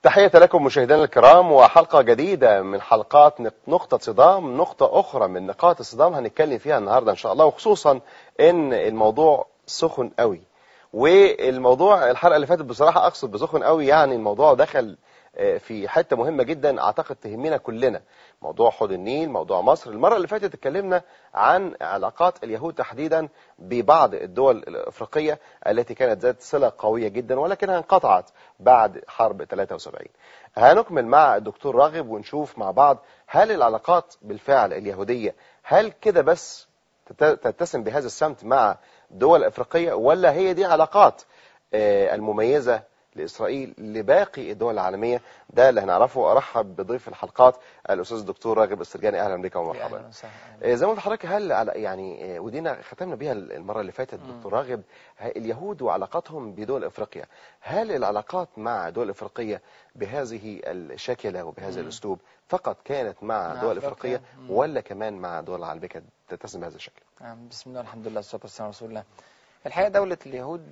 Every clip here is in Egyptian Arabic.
تحية لكم مشاهدينا الكرام وحلقة جديدة من حلقات نقطة صدام نقطة أخرى من نقاط الصدام هنتكلم فيها النهاردة إن شاء الله وخصوصا إن الموضوع سخن قوي والموضوع الحلقة اللي فاتت بصراحة أقصد بسخن قوي يعني الموضوع دخل في حتة مهمة جدا أعتقد تهمنا كلنا موضوع حوض النيل موضوع مصر المرة اللي فاتت اتكلمنا عن علاقات اليهود تحديدا ببعض الدول الأفريقية التي كانت ذات صلة قوية جدا ولكنها انقطعت بعد حرب 73 هنكمل مع الدكتور راغب ونشوف مع بعض هل العلاقات بالفعل اليهودية هل كده بس تتسم بهذا السمت مع دول أفريقية ولا هي دي علاقات المميزة لإسرائيل لباقي الدول العالمية ده اللي هنعرفه أرحب بضيف الحلقات الأستاذ الدكتور راغب السرجاني أهلا بك ومرحبا زي ما قلت لحضرتك هل يعني ودينا ختمنا بيها المرة اللي فاتت دكتور راغب اليهود وعلاقاتهم بدول أفريقيا هل العلاقات مع دول أفريقية بهذه الشكلة وبهذا الأسلوب فقط كانت مع دول أفريقية ولا كمان مع دول العالمية كانت تتسم بهذا الشكل بسم الله الحمد لله والصلاة والسلام على رسول الله الحقيقة دولة اليهود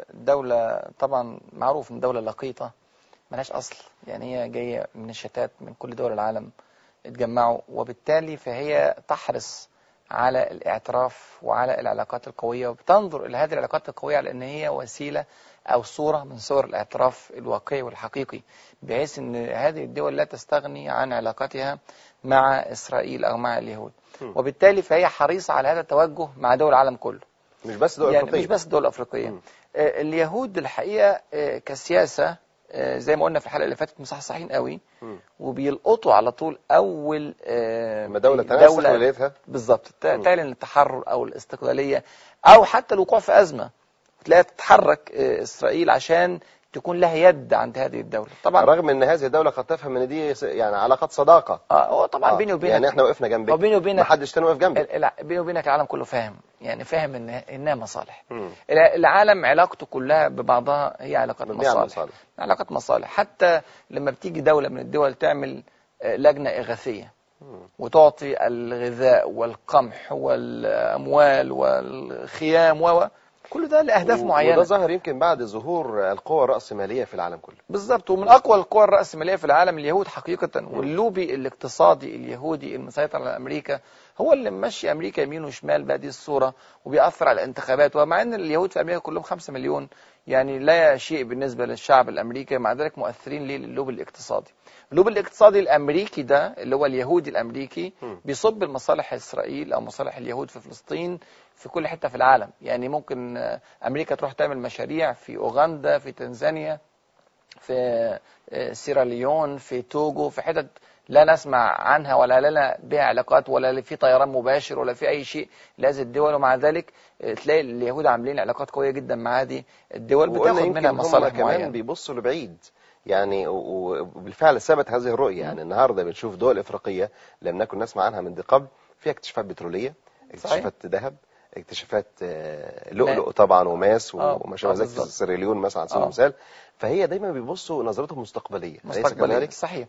دولة طبعا معروف ان دولة لقيطة ملهاش أصل يعني هي جاية من الشتات من كل دول العالم اتجمعوا وبالتالي فهي تحرص على الاعتراف وعلى العلاقات القوية وبتنظر إلى هذه العلاقات القوية على أن هي وسيلة أو صورة من صور الاعتراف الواقعي والحقيقي بحيث أن هذه الدول لا تستغني عن علاقتها مع إسرائيل أو مع اليهود وبالتالي فهي حريصة على هذا التوجه مع دول العالم كله مش بس دول يعني أفريقية مش بس دول أفريقية آه اليهود الحقيقة آه كسياسة آه زي ما قلنا في الحلقة اللي فاتت مصحصحين قوي م. وبيلقطوا على طول أول لما دولة تنسخ ولايتها بالظبط تعلن التحرر أو الاستقلالية أو حتى الوقوع في أزمة تلاقيها تتحرك إسرائيل عشان تكون لها يد عند هذه الدولة طبعا رغم ان هذه الدولة قد تفهم ان دي يعني علاقات صداقة اه هو طبعا آه. بيني وبينك يعني احنا وقفنا جنبك وبيني وبينك ما حدش تاني وقف جنبك بيني وبينك العالم كله فاهم يعني فاهم ان انها مصالح م. العالم علاقته كلها ببعضها هي علاقات مصالح. مصالح علاقات مصالح حتى لما بتيجي دولة من الدول تعمل لجنة إغاثية م. وتعطي الغذاء والقمح والأموال والخيام و كل ده لأهداف معينة وده ظهر يمكن بعد ظهور القوى الرأسمالية في العالم كله بالظبط ومن أقوى القوى الرأسمالية في العالم اليهود حقيقة واللوبي الاقتصادي اليهودي المسيطر على أمريكا هو اللي ماشي أمريكا يمين وشمال بهذه الصورة وبيأثر على الانتخابات ومع أن اليهود في أمريكا كلهم 5 مليون يعني لا شيء بالنسبة للشعب الأمريكي مع ذلك مؤثرين ليه للوبي الاقتصادي اللوبي الاقتصادي الأمريكي ده اللي هو اليهودي الأمريكي بيصب لمصالح إسرائيل أو مصالح اليهود في فلسطين في كل حتة في العالم يعني ممكن أمريكا تروح تعمل مشاريع في أوغندا في تنزانيا في سيراليون في توجو في حتت لا نسمع عنها ولا لنا بها علاقات ولا في طيران مباشر ولا في أي شيء لهذه الدول ومع ذلك تلاقي اليهود عاملين علاقات قوية جدا مع هذه الدول بتاخد منها مصالح كمان معينة بيبصوا لبعيد يعني وبالفعل ثبت هذه الرؤية يعني النهاردة بنشوف دول إفريقية لم نكن نسمع عنها من قبل فيها اكتشافات بترولية اكتشافات ذهب اكتشافات لؤلؤ طبعا وماس وما شابه ذلك في سيراليون مثلا على سبيل المثال فهي دايما بيبصوا نظرتهم مستقبليه مستقبليه صحيح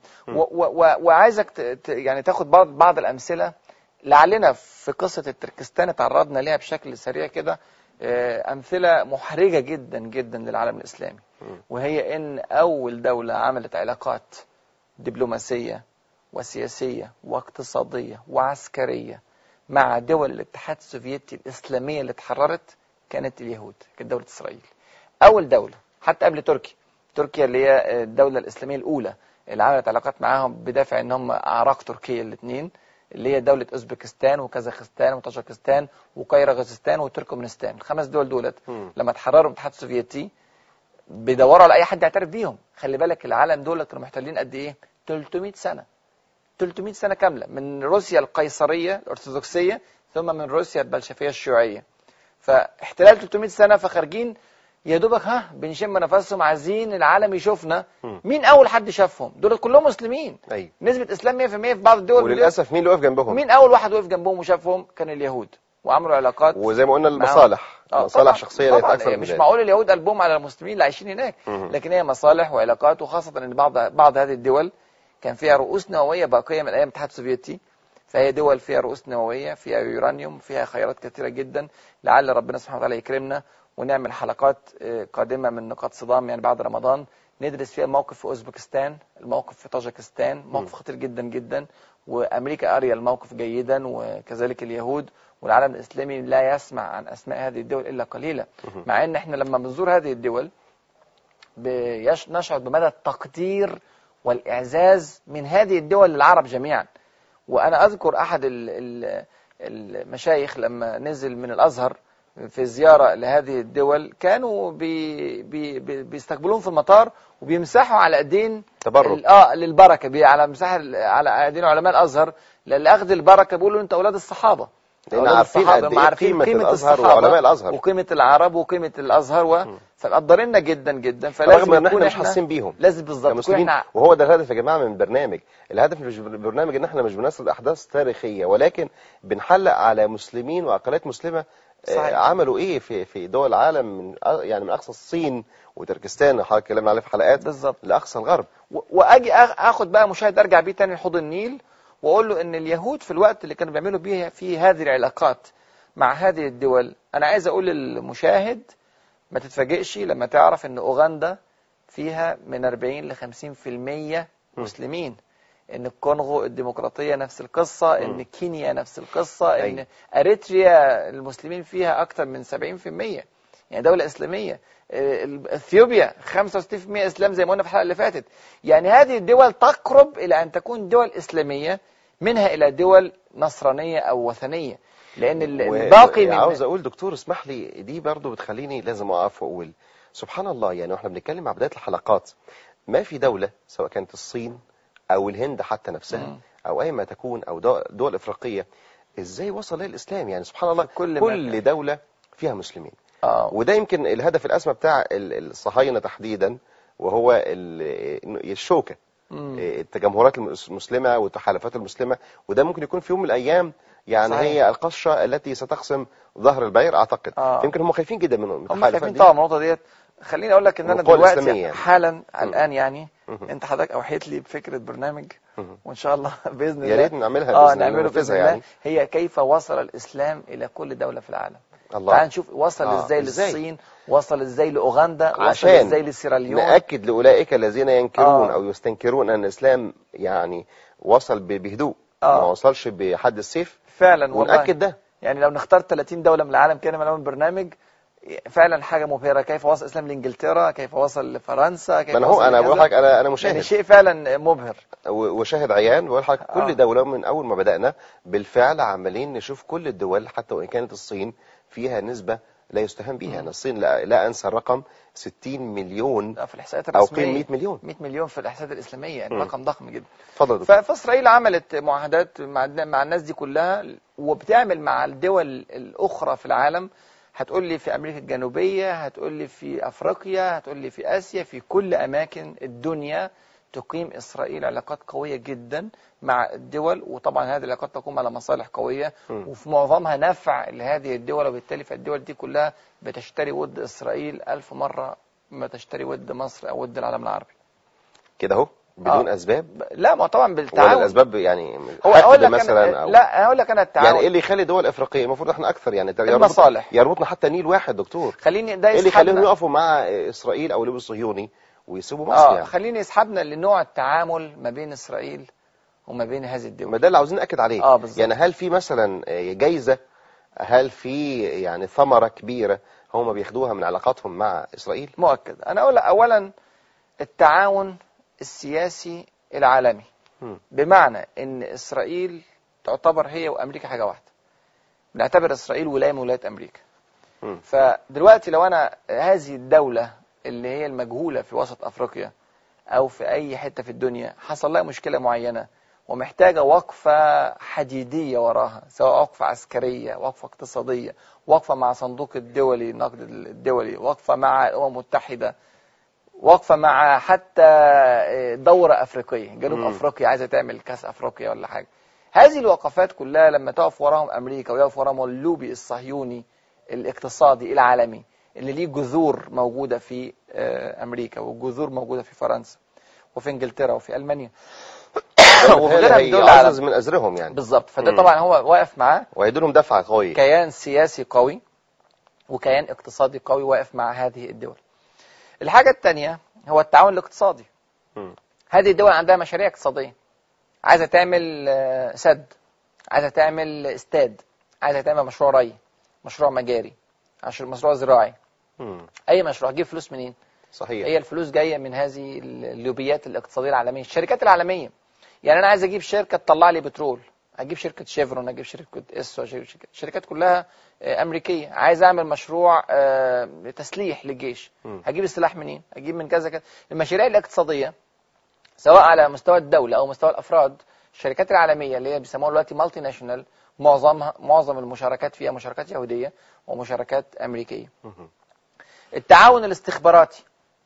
وعايزك يعني تاخد بعض بعض الامثله لعلنا في قصه التركستان تعرضنا ليها بشكل سريع كده امثله محرجه جدا جدا للعالم الاسلامي وهي ان اول دوله عملت علاقات دبلوماسيه وسياسيه واقتصاديه وعسكريه مع دول الاتحاد السوفيتي الإسلامية اللي اتحررت كانت اليهود كانت دولة إسرائيل أول دولة حتى قبل تركيا تركيا اللي هي الدولة الإسلامية الأولى اللي عملت علاقات معاهم بدافع ان هم أعراق تركيا الاثنين اللي هي دولة أوزبكستان وكازاخستان وطاجكستان وقيرغزستان وتركمانستان الخمس دول دولت لما اتحرروا من الاتحاد السوفيتي بيدوروا على أي حد يعترف بيهم خلي بالك العالم دول كانوا محتلين قد إيه 300 سنة 300 سنة كاملة من روسيا القيصرية الأرثوذكسية ثم من روسيا البلشفية الشيوعية فاحتلال 300 سنة فخارجين يا دوبك ها بنشم نفسهم عايزين العالم يشوفنا مين أول حد شافهم دول كلهم مسلمين أيوة. نسبة إسلام 100% في بعض الدول وللأسف مين اللي وقف جنبهم مين أول واحد وقف جنبهم وشافهم كان اليهود وعملوا علاقات وزي ما قلنا المصالح مصالح شخصية لا أكثر مش معقول اليهود قلبهم على المسلمين اللي عايشين هناك مم. لكن هي مصالح وعلاقات وخاصة ان بعض بعض هذه الدول كان فيها رؤوس نووية باقية من ايام الاتحاد السوفيتي فهي دول فيها رؤوس نووية فيها يورانيوم فيها خيرات كثيرة جدا لعل ربنا سبحانه وتعالى يكرمنا ونعمل حلقات آه، قادمة من نقاط صدام يعني بعد رمضان ندرس فيها الموقف في أوزبكستان الموقف في طاجكستان موقف خطير جدا جدا وأمريكا أريا الموقف جيدا وكذلك اليهود والعالم الإسلامي لا يسمع عن أسماء هذه الدول إلا قليلة مهم. مع أن احنا لما بنزور هذه الدول بيش- نشعر بمدى التقدير والإعزاز من هذه الدول للعرب جميعا وأنا أذكر أحد ال- ال- المشايخ لما نزل من الأزهر في زيارة لهذه الدول كانوا بي بي بي بيستقبلوهم في المطار وبيمسحوا على ايدين تبرك ال- اه للبركه بي على مساحه ال- على ايدين علماء الازهر لاخذ البركه بيقولوا انتوا اولاد الصحابه لان أولاد عارفين الصحابة، قد هم ايه عارفين قيمه الازهر الصحابة وعلماء الازهر وقيمه العرب وقيمه الازهر و... مم. فمقدريننا جدا جدا فلازم رغم ان نكون احنا مش حاسين بيهم لازم بالظبط نكون كمسلمين احنا وهو ده الهدف يا جماعه من البرنامج الهدف مش من البرنامج ان احنا مش بنسرد احداث تاريخيه ولكن بنحلق على مسلمين واقليات مسلمه آه، صحيح. عملوا ايه في في دول العالم من آه، يعني من اقصى الصين وتركستان اللي حضرتك اتكلمنا عليه في حلقات بالظبط لاقصى الغرب و- واجي أخ- اخد بقى مشاهد ارجع بيه تاني لحوض النيل واقول له ان اليهود في الوقت اللي كانوا بيعملوا بيه في هذه العلاقات مع هذه الدول انا عايز اقول للمشاهد ما تتفاجئش لما تعرف ان اوغندا فيها من 40 ل 50% مسلمين ان الكونغو الديمقراطيه نفس القصه ان كينيا نفس القصه ان أيوة. اريتريا المسلمين فيها اكثر من 70% يعني دوله اسلاميه آه، اثيوبيا 65% اسلام زي ما قلنا في الحلقه اللي فاتت يعني هذه الدول تقرب الى ان تكون دول اسلاميه منها الى دول نصرانيه او وثنيه لان ال- و- الباقي من عاوز اقول دكتور اسمح لي دي برضو بتخليني لازم اقف واقول سبحان الله يعني واحنا بنتكلم مع بدايه الحلقات ما في دوله سواء كانت الصين او الهند حتى نفسها مم. او اي ما تكون او دول, دول افريقيه ازاي وصل لها الاسلام يعني سبحان الله كل كل, مكان. دوله فيها مسلمين اه وده يمكن الهدف الاسمى بتاع ال- الصهاينه تحديدا وهو ال- الشوكه مم. التجمهرات المس- المسلمة والتحالفات المسلمة وده ممكن يكون في يوم من الأيام يعني صحيح. هي القشة التي ستقسم ظهر البعير أعتقد آه. يمكن هم خايفين جدا من من هم التحالفات خايفين دي طبعا من النقطه ديت خليني اقول لك ان انا والقوى دلوقتي الإسلامية يعني. حالا الان يعني مهم. انت حضرتك اوحيت لي بفكره برنامج مهم. وان شاء الله باذن الله يا ريت نعملها اه بإذن الله، نعمله باذن ننفذها الله يعني هي كيف وصل الاسلام الى كل دوله في العالم تعال الله نشوف وصل آه، ازاي إزاي؟ للصين وصل ازاي لاوغندا وصل عشان ازاي لسيراليون نأكد لأولئك الذين ينكرون آه. أو يستنكرون أن الإسلام يعني وصل ب- بهدوء آه. ما وصلش بحد السيف فعلا والله ونأكد ده يعني لو نختار 30 دوله من العالم كده من برنامج فعلا حاجه مبهره كيف وصل الاسلام لانجلترا كيف وصل لفرنسا كيف ما أنا هو وصل أنا بقول لكذا. لك أنا أنا يعني مشاهد شيء فعلا مبهر و- وشاهد عيان بقول لك آه. كل دولة من أول ما بدأنا بالفعل عمالين نشوف كل الدول حتى وإن كانت الصين فيها نسبة لا يستهان بها أنا الصين لا, لا أنسى الرقم 60 مليون في الاحصائيات أو الرسميه قيم 100 مليون 100 مليون في الاحصائيات الاسلاميه يعني مم. رقم ضخم جدا اتفضل يا ف- دكتور. فاسرائيل عملت معاهدات مع مع الناس دي كلها وبتعمل مع الدول الاخرى في العالم هتقول لي في امريكا الجنوبيه هتقول لي في افريقيا هتقول لي في اسيا في كل اماكن الدنيا تقيم اسرائيل علاقات قويه جدا مع الدول وطبعا هذه العلاقات تقوم على مصالح قويه مم. وفي معظمها نفع لهذه الدول وبالتالي فالدول دي كلها بتشتري ود اسرائيل ألف مره ما تشتري ود مصر او ود العالم العربي كده أهو بدون آه. أسباب لا ما طبعا ولا بالتعاون الأسباب يعني هو حقد اقول لك مثلا أنا أو لا اقول لك انا التعاون يعني إيه اللي يخلي دول أفريقية المفروض إحنا أكثر يعني يربط- المصالح. يربطنا حتى نيل واحد دكتور خليني ده إيه اللي يخليهم يسحبنا يقفوا مع إسرائيل أو الليبي الصهيوني ويسيبوا مصر اه يعني خليني يسحبنا لنوع التعامل ما بين اسرائيل وما بين هذه ما الدول ده اللي عاوزين نأكد عليه اه بالظبط يعني هل في مثلا جايزة هل في يعني ثمرة كبيرة هم بياخدوها من علاقاتهم مع إسرائيل مؤكد انا اقول اولا التعاون السياسي العالمي مم. بمعنى ان اسرائيل تعتبر هي وامريكا حاجه واحده بنعتبر اسرائيل ولايه من ولايات امريكا مم. فدلوقتي لو انا هذه الدوله اللي هي المجهوله في وسط افريقيا او في اي حته في الدنيا حصل لها مشكله معينه ومحتاجه وقفه حديديه وراها سواء وقفه عسكريه وقفه اقتصاديه وقفه مع صندوق الدولي النقد الدولي وقفه مع الامم المتحده وقفه مع حتى دوره افريقيه جنوب مم. افريقيا عايزه تعمل كاس افريقيا ولا حاجه هذه الوقفات كلها لما تقف وراهم امريكا ويقف وراهم اللوبي الصهيوني الاقتصادي العالمي اللي ليه جذور موجوده في آه، امريكا وجذور موجوده في فرنسا وفي انجلترا وفي المانيا وفي غيرها من دول هيعزز العالم من أزرهم يعني بالظبط فده مم. طبعا هو واقف معاه وهيدوا لهم دفعة قوية كيان سياسي قوي وكيان اقتصادي قوي واقف مع هذه الدول الحاجة الثانية هو التعاون الاقتصادي مم. هذه الدول عندها مشاريع اقتصادية عايزة تعمل آه، سد عايزة تعمل استاد عايزة تعمل مشروع ري مشروع مجاري عش- مشروع زراعي مم. أي مشروع هتجيب فلوس منين صحيح هي الفلوس جاية من هذه اللوبيات الاقتصادية العالمية الشركات العالمية يعني أنا عايز أجيب شركة تطلع لي بترول أجيب شركة شيفرون أجيب شركة إسو أجيب شركة شركات كلها آه، أمريكية عايز أعمل مشروع آه، تسليح للجيش مم. هجيب السلاح منين أجيب من كذا كذا المشاريع الاقتصادية سواء على مستوى الدولة أو مستوى الأفراد الشركات العالمية اللي هي بيسموها دلوقتي مالتي ناشونال معظمها معظم المشاركات فيها مشاركات يهودية ومشاركات أمريكية مم. التعاون الاستخباراتي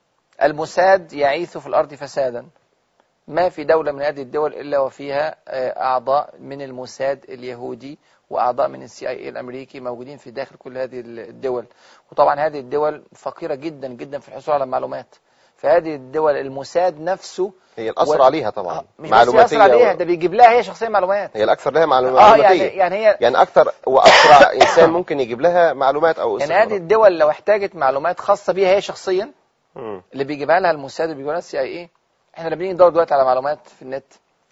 الموساد يعيث في الأرض فسادا ما في دولة من هذه الدول إلا وفيها آه، أعضاء من الموساد اليهودي وأعضاء من السي اي الأمريكي موجودين في داخل كل هذه الدول وطبعا هذه الدول فقيرة جدا جدا في الحصول على المعلومات فهذه الدول الموساد نفسه هي الأسرع و- عليها طبعا آه، مش بس يأثر عليها ده بيجيب لها هي شخصيا معلومات هي الأكثر لها معلو- اه معلوماتية يعني يعني هي يعني أكثر وأسرع إنسان ممكن يجيب لها معلومات أو يعني استخبارات. هذه الدول لو احتاجت معلومات خاصة بيها هي شخصيا مم. اللي بيجيبها لها الموساد اللي بيجيبها لها السي اي اي احنا لما بنيجي ندور دلوقتي على معلومات في النت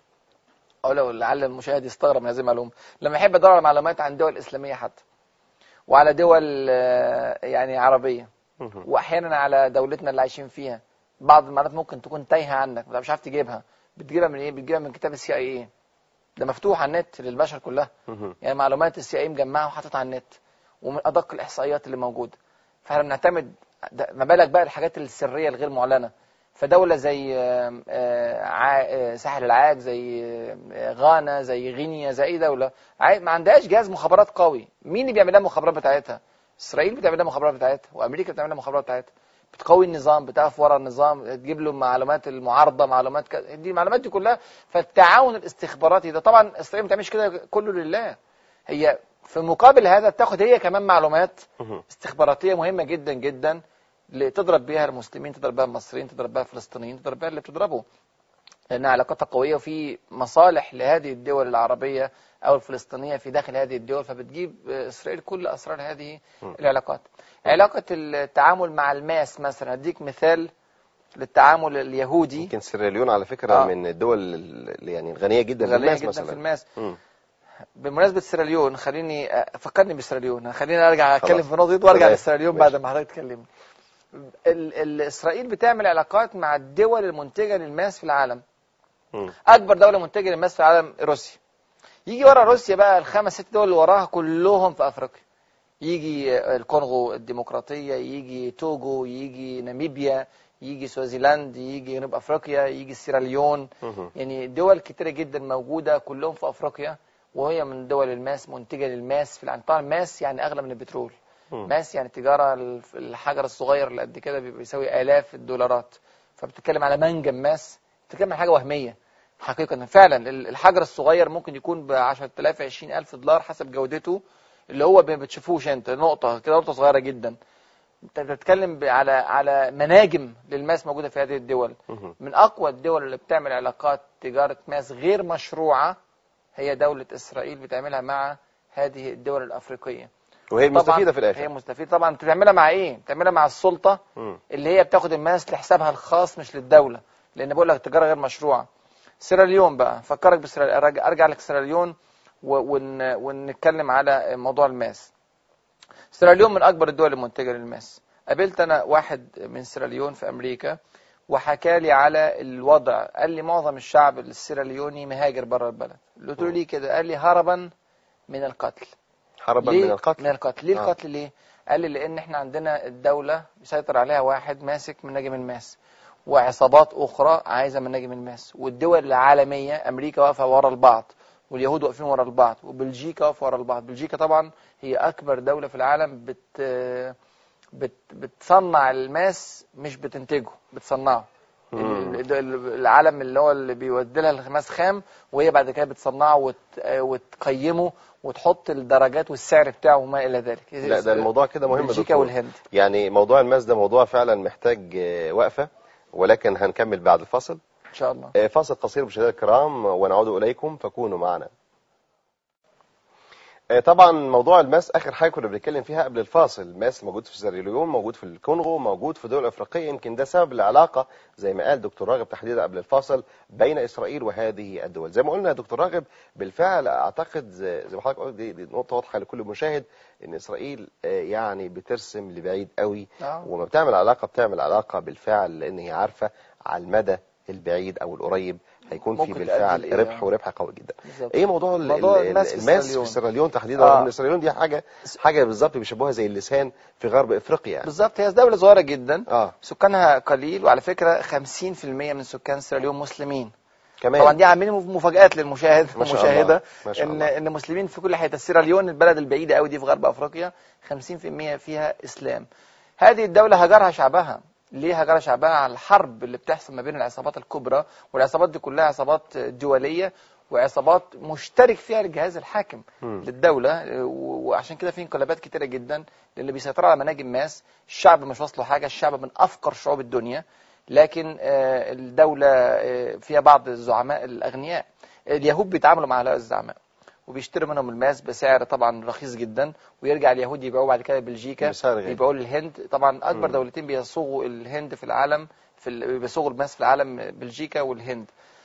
او لو لعل المشاهد يستغرب من هذه المعلومه لما احب ادور على معلومات عن دول اسلاميه حتى وعلى دول آه، يعني عربيه مم. واحيانا على دولتنا اللي عايشين فيها بعض المعلومات ممكن تكون تايهه عنك لا مش عارف تجيبها بتجيبها من ايه بتجيبها من كتاب السي اي اي ده مفتوح على النت للبشر كلها مم. يعني معلومات السي اي مجمعها وحاططها على النت ومن ادق الاحصائيات اللي موجوده فاحنا بنعتمد ده- ما بالك بقى الحاجات السريه الغير معلنه فدوله زي آم، آه، عا- آه، ساحل العاج زي آه، غانا زي غينيا زي اي دوله عاي- ما عندهاش جهاز مخابرات قوي مين اللي بيعمل لها المخابرات بتاعتها اسرائيل بتعمل لها المخابرات بتاعتها وامريكا بتعمل لها المخابرات بتاعتها بتقوي النظام بتقف ورا النظام تجيب له معلومات المعارضه معلومات ك... دي المعلومات دي كلها فالتعاون الاستخباراتي ده طبعا اسرائيل ما بتعملش كده كله لله هي في مقابل هذا تاخد هي كمان معلومات مم. استخباراتيه مهمه جدا جدا اللي تضرب بيها المسلمين تضرب بيها المصريين تضرب بيها الفلسطينيين تضرب بيها اللي بتضربه لانها علاقاتها قويه وفي مصالح لهذه الدول العربيه او الفلسطينيه في داخل هذه الدول فبتجيب اسرائيل كل اسرار هذه م. العلاقات علاقه التعامل مع الماس مثلا اديك مثال للتعامل اليهودي يمكن سيراليون على فكرة آه. من الدول اللي يعني الغنية جدا غنيه بالماس جدا مثلا في الماس مم. بمناسبه سيراليون خليني أ- فكرني بسيراليون خليني ارجع اتكلم خلاص. في النقطه دي وارجع تمام. لسيراليون ماشي. بعد ما حضرتك تكلمني ال- ال- اسرائيل بتعمل علاقات مع الدول المنتجه للماس في العالم مم. اكبر دوله منتجه للماس في العالم روسيا يجي ورا روسيا بقى الخمس ست دول اللي وراها كلهم في افريقيا يجي الكونغو الديمقراطيه يجي توجو يجي ناميبيا يجي سوازيلاند يجي جنوب افريقيا يجي سيراليون مم. يعني دول كتيرة جدا موجودة كلهم في أفريقيا وهي من دول الماس منتجة للماس في العالم طبعا ماس يعني أغلى من البترول مم. ماس يعني تجارة الف- الحجر الصغير اللي قد كده بيبقى يساوي آلاف الدولارات فبتتكلم على منجم ماس بتتكلم على حاجة وهمية حقيقة فعلا ال- الحجر الصغير ممكن يكون ب 10000 20000 دولار حسب جودته اللي هو ما بتشوفوش انت نقطة كده نقطة صغيرة جدا انت بتتكلم ب- على على مناجم للماس موجودة في هذه الدول مم. من اقوى الدول اللي بتعمل علاقات تجاره ماس غير مشروعه هي دوله اسرائيل بتعملها مع هذه الدول الافريقيه وهي المستفيدة طبعاً في الآخر هي مستفيده طبعا بتعملها مع ايه بتعملها مع السلطه مم. اللي هي بتاخد الماس لحسابها الخاص مش للدوله لان بقول لك تجاره غير مشروعه سيراليون بقى فكرك بسيراليون ارجع أرجع لك سيراليون و- ون... ونتكلم على موضوع الماس سيراليون من اكبر الدول المنتجه للماس قابلت انا واحد من سيراليون في امريكا وحكى لي على الوضع قال لي معظم الشعب السيراليوني مهاجر بره البلد قلت له ليه كده قال لي هربا من القتل هربا ليه من القتل من القتل ليه آه. القتل ليه قال لي لان احنا عندنا الدوله بيسيطر عليها واحد ماسك من نجم الماس وعصابات اخرى عايزه من نجم الماس والدول العالميه امريكا واقفه ورا البعض واليهود واقفين ورا البعض وبلجيكا واقفه ورا البعض بلجيكا طبعا هي اكبر دوله في العالم بت بت بتصنع الماس مش بتنتجه بتصنعه مم. ال- ال- العالم اللي هو اللي بيودي لها الماس خام وهي بعد كده بتصنعه وت... وتقيمه وتحط الدرجات والسعر بتاعه وما الى ذلك لا ده الموضوع كده مهم يا بلجيكا دكتور والهند يعني موضوع الماس ده موضوع فعلا محتاج آه، وقفة ولكن هنكمل بعد الفصل ان شاء الله آه، فاصل قصير مشاهدينا الكرام ونعود إليكم فكونوا معنا آه، طبعا موضوع الماس اخر حاجه كنا بنتكلم فيها قبل الفاصل الماس موجود في سيراليون موجود في الكونغو موجود في دول افريقيه يمكن ده سبب العلاقه زي ما قال دكتور راغب تحديدا قبل الفاصل بين اسرائيل وهذه الدول زي ما قلنا يا دكتور راغب بالفعل اعتقد زي زي ما حضرتك قلت دي, دي نقطه واضحه لكل مشاهد ان اسرائيل آه، يعني بترسم لبعيد قوي آه. وما بتعمل علاقه بتعمل علاقه بالفعل لان هي عارفه على المدى البعيد او القريب هيكون في ممكن تؤدي بالفعل لإيه؟ ربح وربح قوي جدا بالظبط. ايه موضوع, ال- موضوع ال- الماس في الماس سيراليون. في سيراليون تحديدا آه. رغم ان سيراليون دي حاجه حاجه بالظبط بيشبهوها زي اللسان في غرب افريقيا يعني. بالظبط هي دولة صغيرة جدا اه سكانها قليل وعلى فكرة 50% من سكان سيراليون مسلمين كمان طبعا دي عاملين مفاجآت للمشاهد ما شاء والمشاهدة الله. ما شاء ان الله. ان مسلمين في كل حته سيراليون البلد البعيده قوي دي في غرب افريقيا 50% فيها اسلام هذه الدوله هجرها شعبها ليه هجرها شعبها على الحرب اللي بتحصل ما بين العصابات الكبرى والعصابات دي كلها عصابات دوليه وعصابات مشترك فيها الجهاز الحاكم مم. للدوله و- وعشان كده في انقلابات كتيره جدا للي بيسيطروا على مناجم ماس الشعب مش واصله حاجه الشعب من افقر شعوب الدنيا لكن آه، الدوله آه، فيها بعض الزعماء الاغنياء اليهود بيتعاملوا مع هؤلاء الزعماء وبيشتروا منهم الماس بسعر طبعا رخيص جدا ويرجع اليهود يبيعوه بعد كده بلجيكا بسعر غالي. يبيعوه للهند طبعا اكبر مم. دولتين بيصوغوا الهند في العالم في ال- بيصوغوا الماس في العالم بلجيكا والهند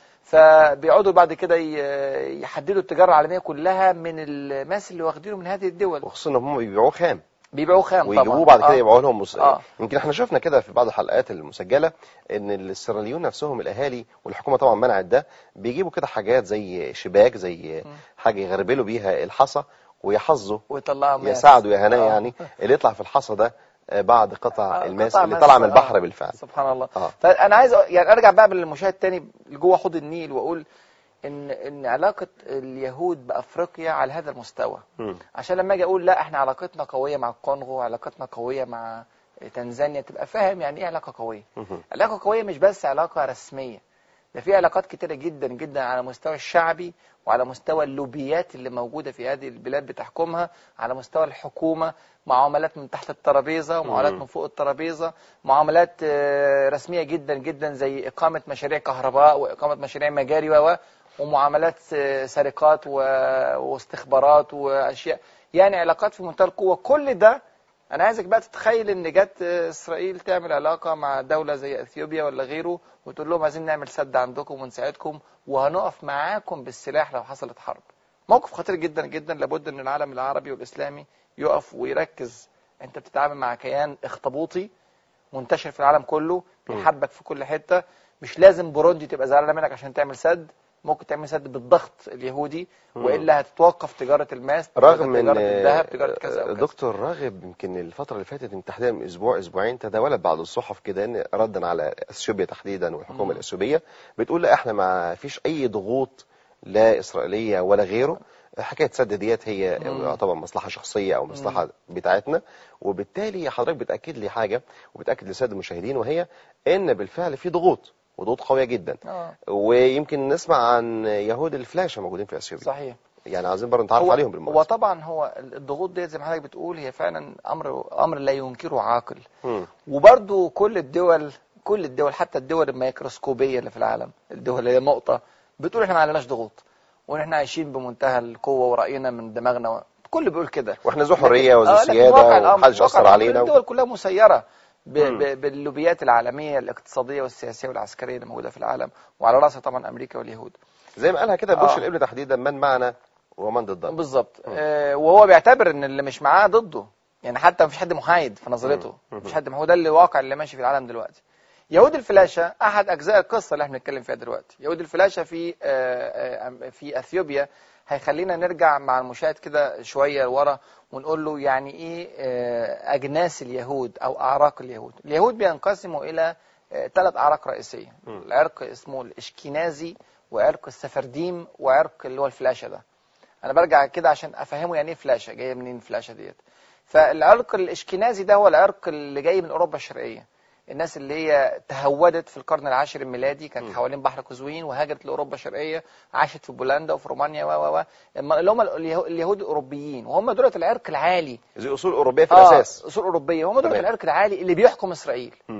فبيقعدوا بعد كده ي- يحددوا التجاره العالميه كلها من الماس اللي واخدينه من هذه الدول وخصوصا ان هم بيبيعوه خام بيبيعوه خام طبعا ويجيبوه بعد كده آه. يبيعوه لهم مس... آه. يمكن احنا شفنا كده في بعض الحلقات المسجله ان السيراليون نفسهم الاهالي والحكومه طبعا منعت ده بيجيبوا كده حاجات زي شباك زي مم. حاجه يغربلوا بيها الحصى ويحظوا ويطلعوا يا ماس سعد ويا هناء آه. يعني اللي يطلع في الحصى ده آه، بعد قطع آه، الماس قطع اللي ماس، طالعه من آه. البحر بالفعل سبحان الله اه فانا عايز أ- يعني ارجع بقى للمشاهد تاني لجوه حوض النيل واقول ان ان علاقه اليهود بافريقيا على هذا المستوى مم. عشان لما اجي اقول لا احنا علاقتنا قويه مع الكونغو علاقتنا قويه مع تنزانيا تبقى فاهم يعني ايه علاقه قويه مهم. علاقه قويه مش بس علاقه رسميه ده في علاقات كتيره جدا جدا على مستوى الشعبي وعلى مستوى اللوبيات اللي موجوده في هذه البلاد بتحكمها على مستوى الحكومه معاملات من تحت الترابيزه ومعاملات مم. من فوق الترابيزه معاملات آه، رسميه جدا جدا زي اقامه مشاريع كهرباء واقامه مشاريع مجاري و و- ومعاملات آه، سرقات و- واستخبارات واشياء يعني علاقات في منتهى القوه كل ده انا عايزك بقى تتخيل ان جت اسرائيل تعمل علاقه مع دوله زي اثيوبيا ولا غيره وتقول لهم عايزين نعمل سد عندكم ونساعدكم وهنقف معاكم بالسلاح لو حصلت حرب موقف خطير جدا جدا لابد ان العالم العربي والاسلامي يقف ويركز انت بتتعامل مع كيان اخطبوطي منتشر في العالم كله بيحاربك في كل حته مش لازم بوروندي تبقى زعلانه منك عشان تعمل سد ممكن تعمل سد بالضغط اليهودي مم. والا هتتوقف تجاره الماس رغم ان تجاره الذهب تجاره كذا آه، وكذا دكتور راغب يمكن الفتره اللي فاتت من تحديدا من اسبوع اسبوعين تداولت بعض الصحف كده ان ردا على اثيوبيا تحديدا والحكومه مم. الاثيوبيه بتقول لا احنا ما فيش اي ضغوط لا اسرائيليه ولا غيره حكايه سد ديت هي مم. يعتبر مصلحه شخصيه او مصلحه بتاعتنا وبالتالي حضرتك بتاكد لي حاجه وبتاكد للساده المشاهدين وهي ان بالفعل في ضغوط وضغوط قويه جدا اه ويمكن نسمع عن يهود الفلاشه موجودين في اثيوبيا صحيح يعني عايزين برضه نتعرف هو عليهم هو بالمناسبه طبعا هو الضغوط دي زي ما حضرتك بتقول هي فعلا امر امر لا ينكره عاقل مم. وبرضو كل الدول كل الدول حتى الدول الميكروسكوبيه اللي في العالم الدول اللي هي نقطه بتقول احنا ما عليناش ضغوط وان احنا عايشين بمنتهى القوه وراينا من دماغنا كل بيقول كده واحنا ذو حريه لكن- وذو آه، لكن سياده واقع الأمر- ومحدش واقع اثر الأمر علينا الدول كلها مسيره ب- مم. ب- باللوبيات العالميه الاقتصاديه والسياسيه والعسكريه اللي موجوده في العالم وعلى راسها طبعا امريكا واليهود زي ما قالها كده بوش آه. الابن تحديدا من معنا ومن ضدنا بالظبط مم. آه وهو بيعتبر ان اللي مش معاه ضده يعني حتى مفيش حد محايد في نظرته مم. مفيش حد هو ده اللي الواقع اللي ماشي في العالم دلوقتي يهود الفلاشه احد اجزاء القصه اللي احنا بنتكلم فيها دلوقتي يهود الفلاشه في آه، آه، في اثيوبيا هيخلينا نرجع مع المشاهد كده شويه لورا ونقول له يعني ايه آه، اجناس اليهود او اعراق اليهود اليهود بينقسموا الى ثلاث اعراق رئيسيه مم. العرق اسمه الاشكينازي وعرق السفرديم وعرق اللي هو الفلاشه ده انا برجع كده عشان افهمه يعني ايه فلاشه جايه منين الفلاشه ديت فالعرق الاشكنازي ده هو العرق اللي جاي من اوروبا الشرقيه الناس اللي هي تهودت في القرن العاشر الميلادي كانت م. حوالين بحر قزوين وهاجرت لاوروبا الشرقيه عاشت في بولندا وفي رومانيا و و و اما اللي هم اليه- اليهود الاوروبيين وهم دول العرق العالي ذي اصول اوروبيه في آه، الاساس اصول اوروبيه هم دول تمام. العرق العالي اللي بيحكم اسرائيل مم.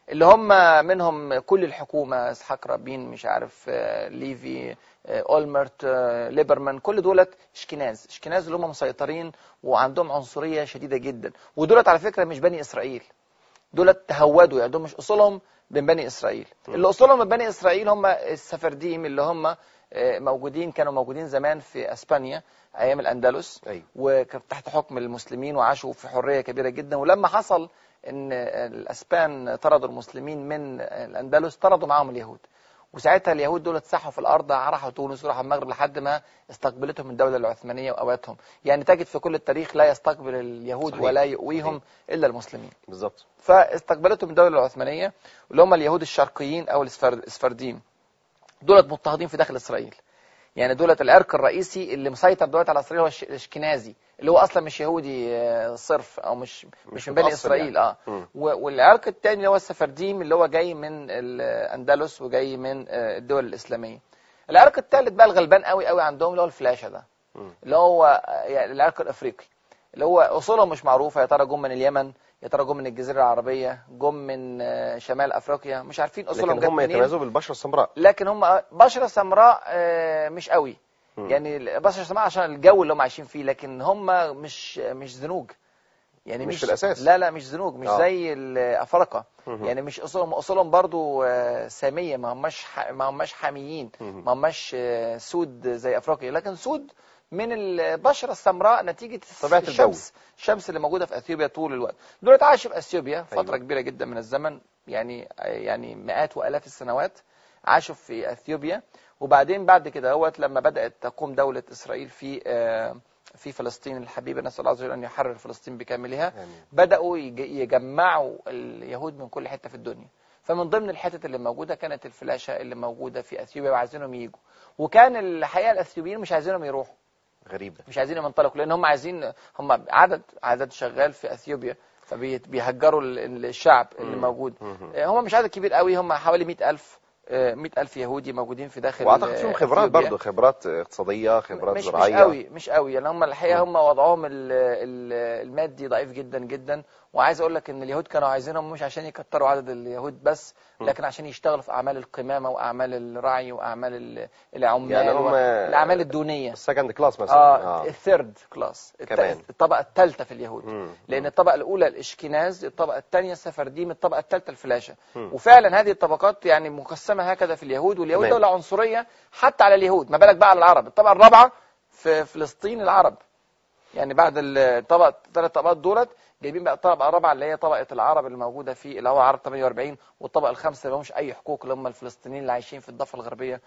اللي هم منهم كل الحكومه اسحاق رابين مش عارف آه، ليفي آه، اولمرت آه، ليبرمان كل دولت اشكناز اشكناز اللي هم مسيطرين وعندهم عنصريه شديده جدا ودولت على فكره مش بني اسرائيل دولت تهودوا يعني دول مش اصولهم من بني اسرائيل م. اللي اصولهم من بني اسرائيل هم السفرديم اللي هم آه، موجودين كانوا موجودين زمان في اسبانيا ايام الاندلس ايوه وكانت تحت حكم المسلمين وعاشوا في حريه كبيره جدا ولما حصل ان الاسبان طردوا المسلمين من الاندلس طردوا معاهم اليهود وساعتها اليهود دول اتسحوا في الارض راحوا تونس وراحوا المغرب لحد ما استقبلتهم الدوله العثمانيه واواتهم يعني تجد في كل التاريخ لا يستقبل اليهود صحيح. ولا يؤويهم الا المسلمين بالظبط فاستقبلتهم الدوله العثمانيه اللي هم اليهود الشرقيين او السفر- السفرديم دولت مضطهدين في داخل اسرائيل يعني دولت العرق الرئيسي اللي مسيطر دلوقتي على اسرائيل هو الش- الاشكنازي اللي هو اصلا مش يهودي آه، صرف او مش مش من بني متأصل اسرائيل يعني. اه مم. و- والعرق الثاني اللي هو السفرديم اللي هو جاي من الاندلس وجاي من آه، الدول الاسلاميه العرق الثالث بقى الغلبان قوي قوي عندهم اللي هو الفلاشه ده مم. اللي هو آه، يعني العرق الافريقي اللي هو اصولهم مش معروفه يا ترى جم من اليمن يا ترى جم من الجزيره العربيه جم من آه، شمال افريقيا مش عارفين اصولهم لكن جت هم منين يتميزوا بالبشره السمراء لكن هم بشره سمراء آه، مش قوي مم. يعني البشره سمراء عشان الجو اللي هم عايشين فيه لكن هم مش مش زنوج يعني مش مش في الأساس. لا لا مش زنوج مش آه. زي الافارقه مهم. يعني مش اصولهم اصولهم برضو آه، ساميه ما هماش ح- ما هماش حاميين مهم. ما هماش آه، سود زي افريقيا لكن سود من البشره السمراء نتيجه طبيعة الجو. الشمس الشمس اللي موجوده في اثيوبيا طول الوقت دول عاشوا في اثيوبيا فتره أيوة. كبيره جدا من الزمن يعني يعني مئات والاف السنوات عاشوا في اثيوبيا وبعدين بعد كده هوت لما بدات تقوم دوله اسرائيل في آه، في فلسطين الحبيبه نسال الله عز وجل ان يحرر فلسطين بكاملها آمين. بداوا يج- يجمعوا اليهود من كل حته في الدنيا فمن ضمن الحتت اللي موجوده كانت الفلاشه اللي موجوده في اثيوبيا وعايزينهم يجوا وكان الحقيقه الاثيوبيين مش عايزينهم يروحوا غريبه مش عايزين ينطلقوا لان هم عايزين هم عدد عدد شغال في اثيوبيا فبيهجروا الشعب اللي مم. موجود مهم. آه، هم مش عدد كبير قوي هم حوالي 100000 آه، 100000 يهودي موجودين في داخل واعتقد فيهم آه، خبرات أثيوبيا. برضه خبرات اقتصاديه خبرات مش زراعيه مش قوي مش قوي يعني هم الحقيقه مم. هم وضعهم ال- ال- المادي ضعيف جدا جدا وعايز اقول لك ان اليهود كانوا عايزينهم مش عشان يكتروا عدد اليهود بس مم. لكن عشان يشتغلوا في اعمال القمامه واعمال الرعي واعمال ال- العمال يعني هم الاعمال الدونيه السكند كلاس مثلا اه الثيرد كلاس كمان. الطبقه الثالثه في اليهود مم. لان الطبقه الاولى الاشكناز الطبقه الثانيه السفرديم الطبقه الثالثه الفلاشه مم. وفعلا هذه الطبقات يعني مقسمه هكذا في اليهود واليهود تمام. دوله عنصريه حتى على اليهود ما بالك بقى على العرب الطبقه الرابعه في فلسطين العرب يعني بعد الطبقه الثلاث طبقات دولت جايبين بقى الطبقه الرابعه اللي هي طبقه العرب اللي موجوده في اللي هو عرب 48 والطبقه الخامسه اللي مش اي حقوق اللي هم الفلسطينيين اللي عايشين في الضفه الغربيه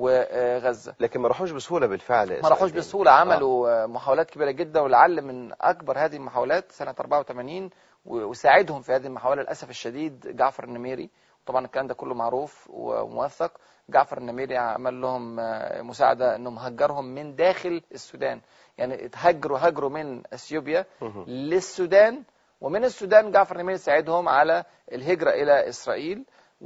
وغزه لكن ما راحوش بسهوله بالفعل ما راحوش إسرائيل. بسهولة عملوا محاولات كبيرة جدا ولعل من أكبر هذه المحاولات سنة 84 و- وساعدهم في هذه المحاولة للأسف الشديد جعفر النميري طبعا الكلام ده كله معروف وموثق جعفر النميري عمل لهم آه، مساعدة أنهم هجرهم من داخل السودان يعني اتهجروا هجروا من أثيوبيا مهم. للسودان ومن السودان جعفر النميري ساعدهم على الهجرة إلى إسرائيل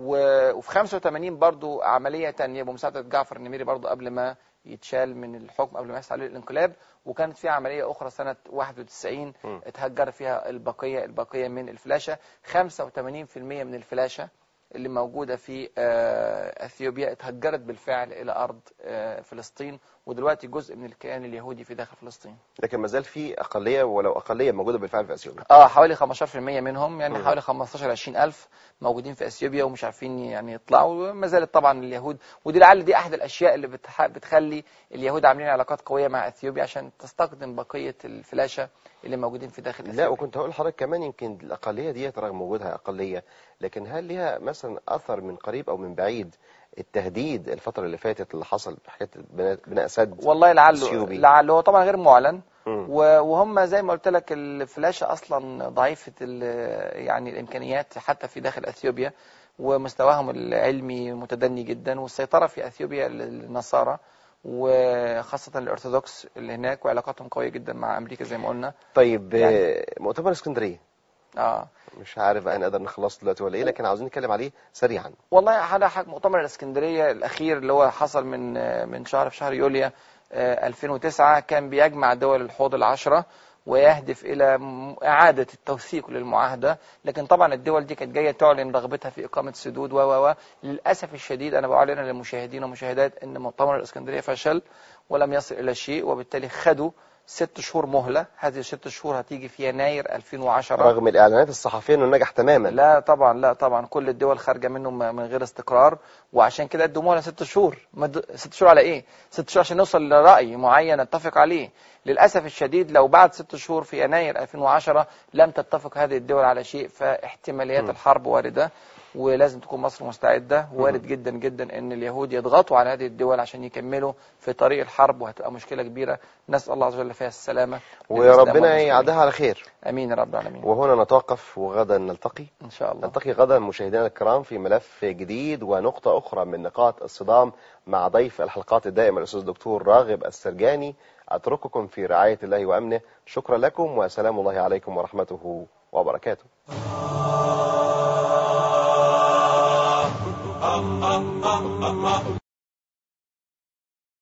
و- وفي 85 برضو عملية تانية بمساعدة جعفر النميري برضو قبل ما يتشال من الحكم قبل ما يحصل عليه الانقلاب وكانت في عملية أخرى سنة 91 مم. اتهجر فيها البقية البقية من الفلاشة 85% من الفلاشة اللي موجودة في آه، أثيوبيا اتهجرت بالفعل إلى أرض آه، فلسطين ودلوقتي جزء من الكيان اليهودي في داخل فلسطين لكن ما زال في اقليه ولو اقليه موجوده بالفعل في اثيوبيا اه حوالي 15% منهم يعني مم. حوالي 15 20 الف موجودين في اثيوبيا ومش عارفين يعني يطلعوا وما زالت طبعا اليهود ودي لعل دي احد الاشياء اللي بتح... بتخلي اليهود عاملين علاقات قويه مع اثيوبيا عشان تستخدم بقيه الفلاشه اللي موجودين في داخل لا اثيوبيا وكنت هقول لحضرتك كمان يمكن الاقليه ديت رغم وجودها اقليه لكن هل ليها مثلا اثر من قريب او من بعيد التهديد الفتره اللي فاتت اللي حصل بحكايه بناء بناء سد والله لعله اثيوبي. لعله هو طبعا غير معلن مم. و- وهم زي ما قلت لك الفلاشه اصلا ضعيفه ال- يعني الامكانيات حتى في داخل اثيوبيا ومستواهم العلمي متدني جدا والسيطره في اثيوبيا للنصارى وخاصه الارثوذكس اللي هناك وعلاقاتهم قويه جدا مع امريكا زي ما قلنا طيب يعني- آه، مؤتمر اسكندريه اه مش عارف بقى نقدر نخلص دلوقتي ولا ايه لكن عاوزين نتكلم عليه سريعا والله هذا حق مؤتمر الاسكندريه الاخير اللي هو حصل من من شهر في شهر يوليو آه، 2009 كان بيجمع دول الحوض العشرة ويهدف إلى م- إعادة التوثيق للمعاهدة لكن طبعا الدول دي كانت جاية تعلن رغبتها في إقامة سدود و و و للأسف الشديد أنا بعلن للمشاهدين والمشاهدات أن مؤتمر الإسكندرية فشل ولم يصل إلى شيء وبالتالي خدوا ست شهور مهلة هذه الست شهور هتيجي في يناير 2010 رغم الاعلانات الصحفيه انه نجح تماما لا طبعا لا طبعا كل الدول خارجه منه م- من غير استقرار وعشان كده قدموها لها ست شهور مد... ست شهور على ايه؟ ست شهور عشان نوصل لراي معين نتفق عليه للاسف الشديد لو بعد ست شهور في يناير 2010 لم تتفق هذه الدول على شيء فاحتماليات م. الحرب وارده ولازم تكون مصر مستعده وارد جدا جدا ان اليهود يضغطوا على هذه الدول عشان يكملوا في طريق الحرب وهتبقى مشكله كبيره نسال الله عز وجل فيها السلامه للإسلام وربنا والمسلمين. يعدها على خير امين يا رب العالمين وهنا نتوقف وغدا نلتقي ان شاء الله نلتقي غدا مشاهدينا الكرام في ملف جديد ونقطة أخرى من نقاط الصدام مع ضيف الحلقات الدائمة الأستاذ الدكتور راغب السرجاني أترككم في رعاية الله وأمنه شكرا لكم وسلام الله عليكم ورحمته وبركاته ah, ah, ah, ah.